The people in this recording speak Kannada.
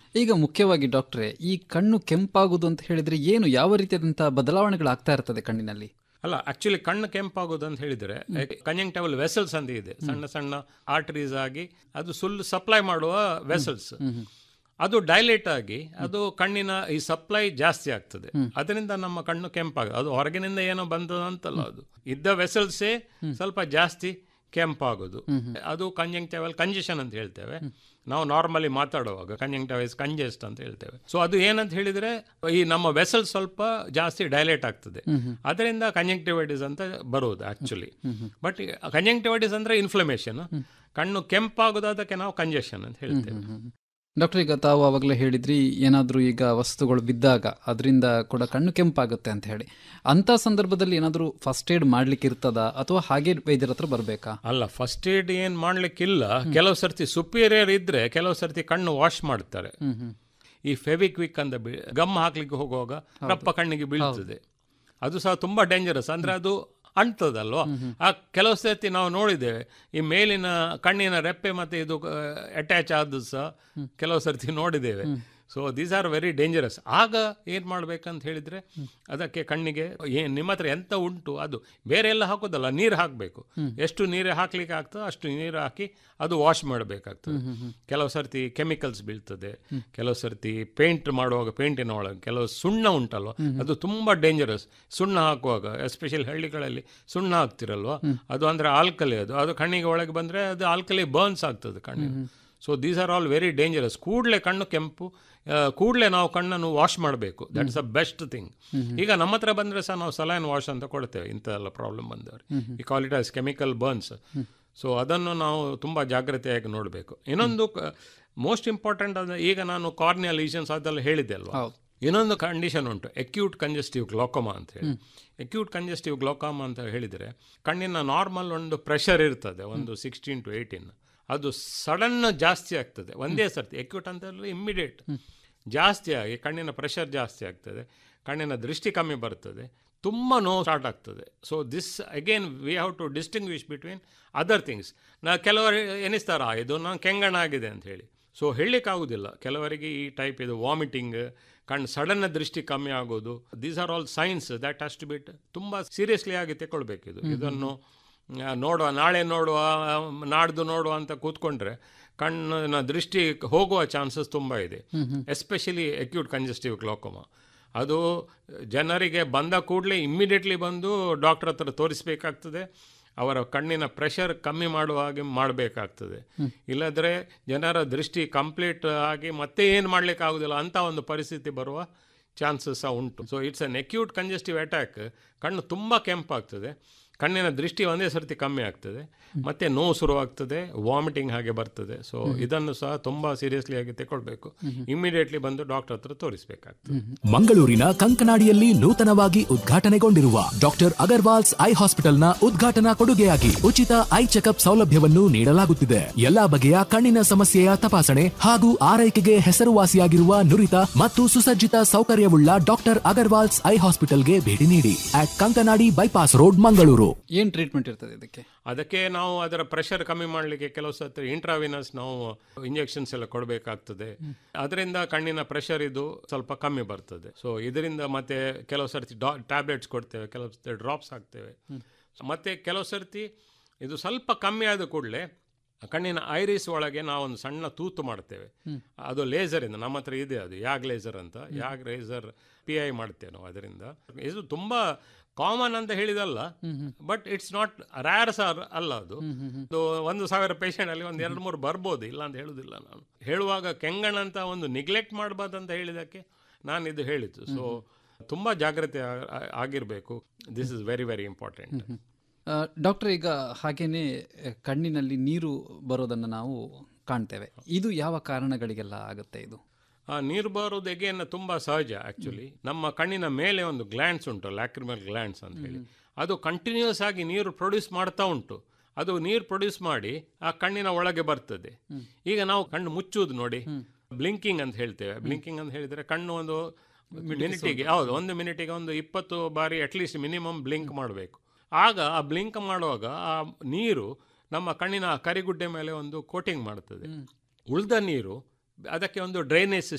ಈಗ ಮುಖ್ಯವಾಗಿ ಡಾಕ್ಟ್ರೆ ಈ ಕಣ್ಣು ಕೆಂಪಾಗುವುದು ಅಂತ ಹೇಳಿದ್ರೆ ಏನು ಯಾವ ರೀತಿಯಾದಂತಹ ಬದಲಾವಣೆಗಳಾಗ್ತಾ ಇರ್ತದೆ ಕಣ್ಣಿನಲ್ಲಿ ಅಲ್ಲ ಆಕ್ಚುಲಿ ಕಣ್ಣು ಕೆಂಪಾಗೋದು ಅಂತ ಹೇಳಿದ್ರೆ ಕಂಜಂಕ್ಟಬಲ್ ವೆಸಲ್ಸ್ ಅಂತ ಇದೆ ಸಣ್ಣ ಸಣ್ಣ ಆರ್ಟರೀಸ್ ಆಗಿ ಅದು ಸುಲ್ ಸಪ್ಲೈ ಮಾಡುವ ವೆಸಲ್ಸ್ ಅದು ಡೈಲೇಟ್ ಆಗಿ ಅದು ಕಣ್ಣಿನ ಈ ಸಪ್ಲೈ ಜಾಸ್ತಿ ಆಗ್ತದೆ ಅದರಿಂದ ನಮ್ಮ ಕಣ್ಣು ಕೆಂಪಾಗ ಅದು ಹೊರಗಿನಿಂದ ಏನೋ ಬಂದದ ಅಂತಲ್ಲ ಅದು ಇದ್ದ ವೆಸಲ್ಸೇ ಸ್ವಲ್ಪ ಜಾಸ್ತಿ ಕೆಂಪಾಗೋದು ಅದು ಕಂಜಂಕ್ಟಿವಲ್ ಕಂಜೆಷನ್ ಅಂತ ಹೇಳ್ತೇವೆ ನಾವು ನಾರ್ಮಲಿ ಮಾತಾಡುವಾಗ ಕಂಜಂಕ್ಟಿವೈಸ್ ಕಂಜೆಸ್ಟ್ ಅಂತ ಹೇಳ್ತೇವೆ ಸೊ ಅದು ಏನಂತ ಹೇಳಿದ್ರೆ ಈ ನಮ್ಮ ವೆಸಲ್ ಸ್ವಲ್ಪ ಜಾಸ್ತಿ ಡೈಲೇಟ್ ಆಗ್ತದೆ ಅದರಿಂದ ಕಂಜಂಕ್ಟಿವೈಟಿಸ್ ಅಂತ ಬರುವುದು ಆಕ್ಚುಲಿ ಬಟ್ ಕಂಜಂಕ್ಟಿವೈಟಿಸ್ ಅಂದ್ರೆ ಇನ್ಫ್ಲಮೇಷನ್ ಕಣ್ಣು ಕೆಂಪಾಗೋದು ಅದಕ್ಕೆ ನಾವು ಕಂಜೆಷನ್ ಅಂತ ಹೇಳ್ತೇವೆ ಡಾಕ್ಟರ್ ಈಗ ತಾವು ಆವಾಗಲೇ ಹೇಳಿದ್ರಿ ಏನಾದರೂ ಈಗ ವಸ್ತುಗಳು ಬಿದ್ದಾಗ ಅದರಿಂದ ಕೂಡ ಕಣ್ಣು ಕೆಂಪಾಗುತ್ತೆ ಅಂತ ಹೇಳಿ ಅಂತ ಸಂದರ್ಭದಲ್ಲಿ ಏನಾದರೂ ಫಸ್ಟ್ ಏಡ್ ಮಾಡ್ಲಿಕ್ಕೆ ಇರ್ತದ ಅಥವಾ ಹಾಗೆ ವೈದ್ಯರ ಹತ್ರ ಬರಬೇಕಾ ಅಲ್ಲ ಫಸ್ಟ್ ಏಡ್ ಏನ್ ಮಾಡ್ಲಿಕ್ಕಿಲ್ಲ ಕೆಲವು ಸರ್ತಿ ಸುಪೀರಿಯರ್ ಇದ್ರೆ ಕೆಲವು ಸರ್ತಿ ಕಣ್ಣು ವಾಶ್ ಮಾಡ್ತಾರೆ ಈ ಫೆವಿಕ್ವಿಕ್ ಅಂತ ಬಿ- ಗಮ್ ಹಾಕ್ಲಿಕ್ಕೆ ಹೋಗುವಾಗ ರಪ್ಪ ಕಣ್ಣಿಗೆ ಬೀಳ್ತದೆ ಅದು ಸಹ ತುಂಬಾ ಡೇಂಜರಸ್ ಅಂದ್ರೆ ಅದು ಅಂಟದಲ್ವಾ ಆ ಕೆಲವು ಸರ್ತಿ ನಾವು ನೋಡಿದ್ದೇವೆ ಈ ಮೇಲಿನ ಕಣ್ಣಿನ ರೆಪ್ಪೆ ಮತ್ತೆ ಇದು ಅಟ್ಯಾಚ್ ಆದ್ದು ಸಹ ಕೆಲವು ಸರ್ತಿ ನೋಡಿದ್ದೇವೆ so these are very dangerous ಆಗ ಏನು ಮಾಡ್ಬೇಕಂತ ಹೇಳಿದ್ರೆ ಅದಕ್ಕೆ ಕಣ್ಣಿಗೆ ಏನ್ ನಿಮ್ಮ ಹತ್ರ ಎಂತ ಉಂಟು ಅದು ಬೇರೆ ಎಲ್ಲ ಹಾಕೋದಲ್ಲ ನೀರು ಹಾಕಬೇಕು ಎಷ್ಟು ನೀರು ಹಾಕ್ಲಿಕ್ಕೆ ಆಗ್ತದೋ ಅಷ್ಟು ನೀರು ಹಾಕಿ ಅದು ವಾಶ್ ಮಾಡಬೇಕಾಗ್ತದೆ ಕೆಲವು ಸರ್ತಿ ಕೆಮಿಕಲ್ಸ್ ಬೀಳ್ತದೆ ಕೆಲವು ಸರ್ತಿ ಪೇಂಟ್ ಮಾಡುವಾಗ ಪೇಂಟಿನ ಒಳಗೆ ಕೆಲವು ಸುಣ್ಣ ಉಂಟಲ್ವ ಅದು ತುಂಬಾ ಡೇಂಜರಸ್ ಸುಣ್ಣ ಹಾಕುವಾಗ ಎಸ್ಪೆಷಲಿ ಹಳ್ಳಿಗಳಲ್ಲಿ ಸುಣ್ಣ ಹಾಕ್ತಿರಲ್ವಾ ಅದು ಅಂದ್ರೆ ಆಲ್ಕಲಿ ಅದು ಅದು ಕಣ್ಣಿಗೆ ಒಳಗೆ ಬಂದ್ರೆ ಅದು ಆಲ್ಕಲಿ ಬರ್ನ್ಸ್ ಆಗ್ತದೆ ಕಣ್ಣಿಗೆ so these are all very dangerous ಕೂಡಲೇ ಕಣ್ಣು ಕೆಂಪು ಕೂಡಲೇ ನಾವು ಕಣ್ಣನ್ನು ವಾಶ್ ಮಾಡಬೇಕು ದಟ್ಸ್ ಅ ಬೆಸ್ಟ್ ಥಿಂಗ್ ಈಗ ನಮ್ಮ ಹತ್ರ ಬಂದರೆ ಸಹ ನಾವು ಸಲೈನ್ ವಾಶ್ ಅಂತ ಕೊಡ್ತೇವೆ ಇಂಥೆಲ್ಲ ಪ್ರಾಬ್ಲಮ್ ಬಂದವರು ಈ quality as chemical burns so ಅದನ್ನು ನಾವು ತುಂಬ ಜಾಗ್ರತೆಯಾಗಿ ನೋಡಬೇಕು ಇನ್ನೊಂದು ಮೋಸ್ಟ್ ಇಂಪಾರ್ಟೆಂಟ್ ಅಂದರೆ ಈಗ ನಾನು ಕಾರ್ನಿಯಲ್ ಲೀಷನ್ಸ್ ಅದೆಲ್ಲ ಹೇಳಿದ್ದೆ ಅಲ್ವಾ ಇನ್ನೊಂದು ಕಂಡೀಷನ್ ಉಂಟು ಎಕ್ಯೂಟ್ ಕಂಜೆಸ್ಟಿವ್ ಗ್ಲೋಕೋಮಾ ಅಂತ ಹೇಳಿ ಎಕ್ಯೂಟ್ ಕಂಜೆಸ್ಟಿವ್ ಗ್ಲೋಕೋಮಾ ಅಂತ ಹೇಳಿದರೆ ಕಣ್ಣಿನ ನಾರ್ಮಲ್ ಒಂದು ಪ್ರೆಷರ್ ಇರ್ತದೆ ಒಂದು ಸಿಕ್ಸ್ಟೀನ್ ಟು ಏಯ್ಟೀನ್ ಅದು ಸಡನ್ ಜಾಸ್ತಿ ಆಗ್ತದೆ ಒಂದೇ ಸರ್ತಿ ಎಕ್ಯೂಟ್ ಅಂತ ಹೇಳಿದ್ರೆ ಇಮ್ಮಿಡಿಯೇಟ್ ಜಾಸ್ತಿ ಆಗಿ ಕಣ್ಣಿನ ಪ್ರೆಷರ್ ಜಾಸ್ತಿ ಆಗ್ತದೆ ಕಣ್ಣಿನ ದೃಷ್ಟಿ ಕಮ್ಮಿ ಬರ್ತದೆ ತುಂಬ ನೋವು ಸ್ಟಾರ್ಟ್ ಆಗ್ತದೆ so this again we have to distinguish between other things ನಾ ಕೆಲವರು ಎನಿಸ್ತಾರ ಇದು ನಾನು ಕೆಂಗಣ ಆಗಿದೆ ಅಂತ ಹೇಳಿ ಸೊ ಹೇಳಲಿಕ್ಕಾಗೋದಿಲ್ಲ ಕೆಲವರಿಗೆ ಈ ಟೈಪ್ ಇದು ವಾಮಿಟಿಂಗ್ ಕಣ್ಣು ಸಡನ್ ದೃಷ್ಟಿ ಕಮ್ಮಿ ಆಗೋದು these are all signs that has to bit ತುಂಬ ಸೀರಿಯಸ್ಲಿ ಆಗಿ ತಗೊಳ್ಬೇಕು ಇದು ಇದನ್ನು ಆ, ನೋಡುವ ನಾಳೆ ನೋಡುವ ಆ, ನಾಡ್ದು ನೋಡುವ ಅಂತ ಕೂತ್ಕೊಂಡ್ರೆ ಕಣ್ಣಿನ ದೃಷ್ಟಿ ಹೋಗುವ ಚಾನ್ಸಸ್ ತುಂಬ ಇದೆ ಎಸ್ಪೆಷಲಿ ಅಕ್ಯೂಟ್ ಕಂಜೆಸ್ಟಿವ್ ಗ್ಲೋಕೋಮಾ ಅದು ಜನರಿಗೆ ಬಂದ ಕೂಡಲೇ ಇಮ್ಮಿಡಿಯೇಟ್ಲಿ ಬಂದು ಡಾಕ್ಟರ್ ಹತ್ರ ತೋರಿಸಬೇಕಾಗ್ತದೆ ಅವರ ಕಣ್ಣಿನ ಪ್ರೆಷರ್ ಕಮ್ಮಿ ಮಾಡುವ ಹಾಗೆ ಮಾಡಬೇಕಾಗ್ತದೆ ಇಲ್ಲದ್ರೆ ಜನರ ದೃಷ್ಟಿ ಕಂಪ್ಲೀಟ್ ಆಗಿ ಮತ್ತೆ ಏನು ಮಾಡ್ಲಿಕ್ಕೆ ಆಗುದಿಲ್ಲ ಅಂತ ಒಂದು ಪರಿಸ್ಥಿತಿ ಬರುವ ಚಾನ್ಸಸ್ ಸಹ ಉಂಟು so it's an acute congestive attack ಕಣ್ಣು ತುಂಬ ಕೆಂಪಾಗ್ತದೆ ಕಣ್ಣಿನ ದೃಷ್ಟಿ ಒಂದೇ ಸರ್ತಿ ಕಮ್ಮಿ ಆಗ್ತದೆ ಮತ್ತೆ ನೋವು ಶುರುವಾಗ್ತದೆ ವಾಮಿಟಿಂಗ್ ಹಾಗೆ ಬರ್ತದೆ ಸೊ ಇದನ್ನು ಸಹ ತುಂಬ ಸೀರಿಯಸ್ಲಿ ಆಗಿ ತಗೊಳ್ಬೇಕು ಇಮಿಡಿಯೇಟ್ಲಿ ಬಂದು ಡಾಕ್ಟರ್ ಹತ್ರ ತೋರಿಸಬೇಕಾಗ್ತದೆ ಮಂಗಳೂರಿನ ಕಂಕನಾಡಿಯಲ್ಲಿ ನೂತನವಾಗಿ ಉದ್ಘಾಟನೆಗೊಂಡಿರುವ ಡಾಕ್ಟರ್ ಅಗರ್ವಾಲ್ಸ್ ಐ ಹಾಸ್ಪಿಟಲ್ನ ಉದ್ಘಾಟನಾ ಕೊಡುಗೆಯಾಗಿ ಉಚಿತ ಐ ಚೆಕಪ್ ಸೌಲಭ್ಯವನ್ನು ನೀಡಲಾಗುತ್ತಿದೆ ಎಲ್ಲಾ ಬಗೆಯ ಕಣ್ಣಿನ ಸಮಸ್ಯೆಯ ತಪಾಸಣೆ ಹಾಗೂ ಆರೈಕೆಗೆ ಹೆಸರುವಾಸಿಯಾಗಿರುವ ನುರಿತ ಮತ್ತು ಸುಸಜ್ಜಿತ ಸೌಕರ್ಯವುಳ್ಳ ಡಾಕ್ಟರ್ ಅಗರ್ವಾಲ್ಸ್ ಐ ಹಾಸ್ಪಿಟಲ್ಗೆ ಭೇಟಿ ನೀಡಿ at Kankanadi bypass road Mangaluru ಏನ್ ಟ್ರೀಟ್ಮೆಂಟ್ ಇರ್ತದೆ ಇದಕ್ಕೆ ಅದಕ್ಕೆ ನಾವು ಅದರ ಪ್ರೆಷರ್ ಕಮ್ಮಿ ಮಾಡಲಿಕ್ಕೆ ಕೆಲವು ಸತಿ ಇಂಟ್ರಾವಿನಸ್ ನಾವು ಇಂಜೆಕ್ಷನ್ಸ್ ಎಲ್ಲ ಕೊಡಬೇಕಾಗ್ತದೆ ಅದರಿಂದ ಕಣ್ಣಿನ ಪ್ರೆಷರ್ ಇದು ಸ್ವಲ್ಪ ಕಮ್ಮಿ ಬರ್ತದೆ ಸೊ ಇದರಿಂದ ಮತ್ತೆ ಕೆಲವು ಸರ್ತಿ ಡಾ ಟ್ಯಾಬ್ಲೆಟ್ಸ್ ಕೊಡ್ತೇವೆ ಕೆಲವು ಸರ್ತಿ ಡ್ರಾಪ್ಸ್ ಹಾಕ್ತೇವೆ ಮತ್ತೆ ಕೆಲವು ಸರ್ತಿ ಇದು ಸ್ವಲ್ಪ ಕಮ್ಮಿ ಆದ ಕೂಡಲೇ ಕಣ್ಣಿನ ಐರಿಸ್ ಒಳಗೆ ನಾವೊಂದು ಸಣ್ಣ ತೂತು ಮಾಡ್ತೇವೆ ಅದು ಲೇಸರಿಂದ ನಮ್ಮ ಹತ್ರ ಇದೆ ಅದು ಯಾಗ್ ಲೇಸರ್ ಅಂತ ಯಾಗ್ ಲೇಸರ್ ಪಿ ಐ ಮಾಡ್ತೇವೆ ನಾವು ಅದರಿಂದ ಇದು ತುಂಬಾ ಕಾಮನ್ ಅಂತ ಹೇಳಿದಲ್ಲ but it's not rare sir ಅಲ್ಲ ಅದು ಅದು ಒಂದು ಸಾವಿರ ಪೇಷಂಟ್ ಅಲ್ಲಿ ಒಂದು ಎರಡು ಮೂರು ಬರ್ಬೋದು ಇಲ್ಲ ಅಂತ ಹೇಳುದಿಲ್ಲ ನಾನು ಹೇಳುವಾಗ ಕೆಂಗಣ ಅಂತ ಒಂದು ನಿಗ್ಲೆಕ್ಟ್ ಮಾಡಬಾರ್ದು ಅಂತ ಹೇಳಿದಕ್ಕೆ ನಾನು ಇದು ಹೇಳಿದ್ದು ಸೊ ತುಂಬಾ ಜಾಗ್ರತೆ ಆ- ಆಗಿರ್ಬೇಕು this is very very important doctor ಈಗ ಹಾಗೇನೆ ಅಹ್, ಕಣ್ಣಿನಲ್ಲಿ ನೀರು ಬರೋದನ್ನು ನಾವು ಕಾಣ್ತೇವೆ ಇದು ಯಾವ ಕಾರಣಗಳಿಗೆಲ್ಲ ಆಗುತ್ತೆ ಇದು ಆ ನೀರು ಬರೋದು ಎಗೇನ್ ತುಂಬ ಸಹಜ ಆ್ಯಕ್ಚುಲಿ ನಮ್ಮ ಕಣ್ಣಿನ ಮೇಲೆ ಒಂದು ಗ್ಲ್ಯಾಂಡ್ಸ್ ಉಂಟು ಲ್ಯಾಕ್ರಿಮಲ್ ಗ್ಲ್ಯಾಂಡ್ಸ್ ಅಂತ ಹೇಳಿ ಅದು ಕಂಟಿನ್ಯೂಸ್ ಆಗಿ ನೀರು ಪ್ರೊಡ್ಯೂಸ್ ಮಾಡ್ತಾ ಉಂಟು ಅದು ನೀರು ಪ್ರೊಡ್ಯೂಸ್ ಮಾಡಿ ಆ ಕಣ್ಣಿನ ಒಳಗೆ ಬರ್ತದೆ ಈಗ ನಾವು ಕಣ್ಣು ಮುಚ್ಚುವುದು ನೋಡಿ ಬ್ಲಿಂಕಿಂಗ್ ಅಂತ ಹೇಳ್ತೇವೆ ಬ್ಲಿಂಕಿಂಗ್ ಅಂತ ಹೇಳಿದ್ರೆ ಕಣ್ಣು ಒಂದು ಮಿನಿಟಿಗೆ ಹೌದು ಒಂದು ಮಿನಿಟಿಗೆ ಒಂದು ಇಪ್ಪತ್ತು ಬಾರಿ ಅಟ್ಲೀಸ್ಟ್ ಮಿನಿಮಮ್ ಬ್ಲಿಂಕ್ ಮಾಡಬೇಕು ಆಗ ಆ ಬ್ಲಿಂಕ್ ಮಾಡುವಾಗ ಆ ನೀರು ನಮ್ಮ ಕಣ್ಣಿನ ಕರಿಗುಡ್ಡೆ ಮೇಲೆ ಒಂದು ಕೋಟಿಂಗ್ ಮಾಡ್ತದೆ ಉಳಿದ ನೀರು ಅದಕ್ಕೆ ಒಂದು ಡ್ರೈನೇಜ್